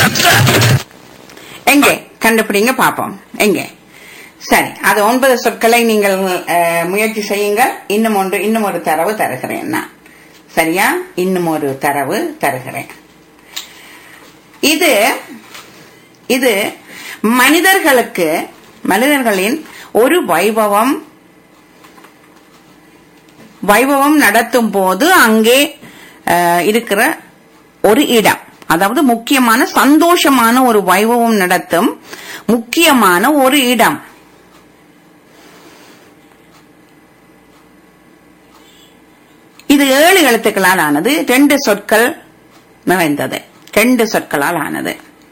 எங்கே கண்டுபிடிங்க பாப்போம் எங்கே சரி அது ஒன்பது சொற்களை நீங்கள் அஹ், முயற்சி செய்யுங்க இன்னும் ஒன்று இன்னும் ஒரு தரவு தருகிறேன் நான் சரியா இன்னும் ஒரு தரவு தருகிறேன் இது இது மனிதர்களுக்கு மனிதர்களின் ஒரு வைபவம் வைபவம் நடத்தும் போது அங்கே அஹ், இருக்கிற ஒரு இடம் அதாவது முக்கியமான சந்தோஷமான ஒரு வைபவம் நடத்தும் முக்கியமான ஒரு இடம் இது ஏழு எழுத்துக்களால் ஆனது ரெண்டு சொற்கள் நிறைந்தது ரெண்டு சொற்களால் ஆனது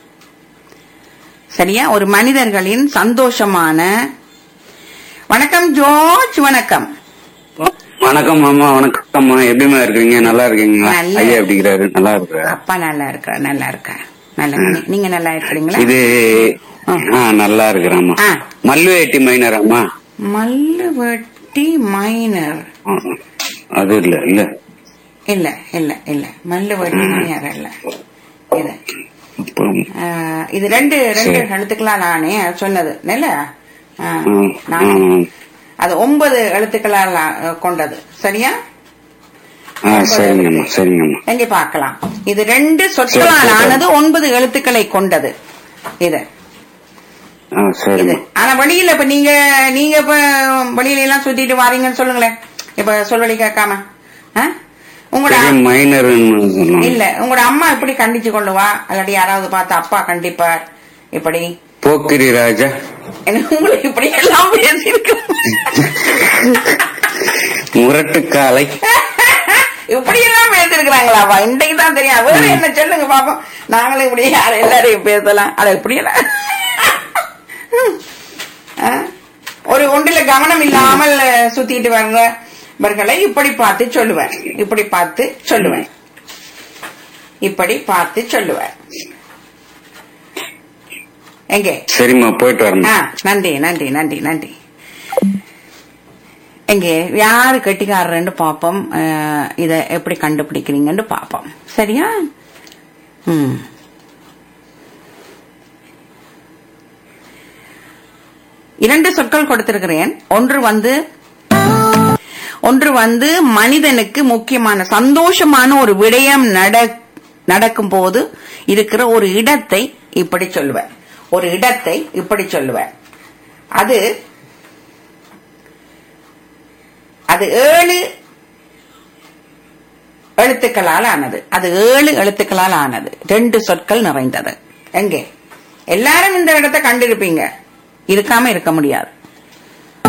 சரியா ஒரு மனிதர்களின் சந்தோஷமான வணக்கம் ஜோர்ஜ் வணக்கம் வணக்கம் மாமா வணக்கம்மா எப்படிமா இருக்கீங்க நல்லா இருக்கீங்களா நல்லா. ஐயா எப்படிங்கிறாரு நல்லா இருக்கிறாரு அப்பா நல்லா இருக்கிற நல்லா இருக்க நல்லா நீ- நீங்க நல்லா இருக்கிறீங்களா இது ஆ. ஆ நல்லா இருக்கிறாம்மா ஆ. மல்லுவேட்டி மைனராம்மா மல்லுவட்டி மைனர் ஆ, அது இல்ல இல்ல இல்ல இல்ல இல்ல மல்லுவட்டி மைனர் இல்ல இது அப்புறம், ஆஹ், இது ரெண்டு ரெண்டு சரி. எழுத்துக்களால் நானே சொன்னது இல்ல ஆஹ், ம், நான் ம். அது ஒன்பது எழுத்துக்களால் ஆ- கொண்டது சரியா ஆ சரிங்கம்மா சரிங்கம்மா எங்க பார்க்கலாம் இது ரெண்டு சொற்களால் சரி, சரி. ஆனது ஒன்பது எழுத்துக்களை கொண்டது இது ஆ இது சரிம்மா ஆனா வெளியில இப்ப நீங்க நீங்க இப்ப வெளியில எல்லாம் சுத்திட்டு வாரீங்கன்னு சொல்லுங்களேன் இப்ப சொல்வழி கேட்காம ஆ? உங்களோட பெரிய மைனர்னு சொன்னாங்க இல்ல உங்களோட அம்மா இப்படி கண்டிச்சு கொள்ளுவா இல்லாட்டி யாராவது பார்த்து அப்பா கண்டிப்பார் இப்படி போக்கிரி ராஜா எனக்கு உங்களுக்கு இப்படி எல்லாம் பேசியிருக்கு முரட்டு காலை இப்படி எல்லாம் பேசிருக்கிறாங்களாப்பா இன்றைக்கு தான் தெரியும் வேற என்ன சொல்லுங்க பாப்போம் நாங்களும் இப்படி யாரும் எல்லாரையும் பேசலாம் அட இப்படி எல்லாம் ஆ? ஒரு ஒன்றில கவனம் இல்லாமல் சுத்திட்டு வர்றவர்களை இப்படி பார்த்து சொல்லுவேன் இப்படி பார்த்து சொல்லுவேன் இப்படி பார்த்து சொல்லுவேன் எங்கே சரிம்மா போயிட்டு ஆ வரணும் நன்றி நன்றி நன்றி நன்றி எங்கே யாரு கெட்டிக்காரன்னு பாப்போம் அஹ், இத எப்படி கண்டுபிடிக்கிறீங்கன்னு பாப்போம் சரியா ம் இரண்டு சொற்கள் கொடுத்திருக்கிறேன் ஒன்று வந்து ஒன்று வந்து மனிதனுக்கு முக்கியமான சந்தோஷமான ஒரு விடயம் நட நடக்கும் போது இருக்கிற ஒரு இடத்தை இப்படி சொல்லுவேன் ஒரு இடத்தை இப்படி சொல்லுவேன் அது அது ஏழு எழுத்துக்களால் ஆனது அது ஏழு எழுத்துக்களால் ஆனது ரெண்டு சொற்கள் நிறைந்தது எங்கே எல்லாரும் இந்த இடத்தை கண்டிருப்பீங்க இருக்காம இருக்க முடியாது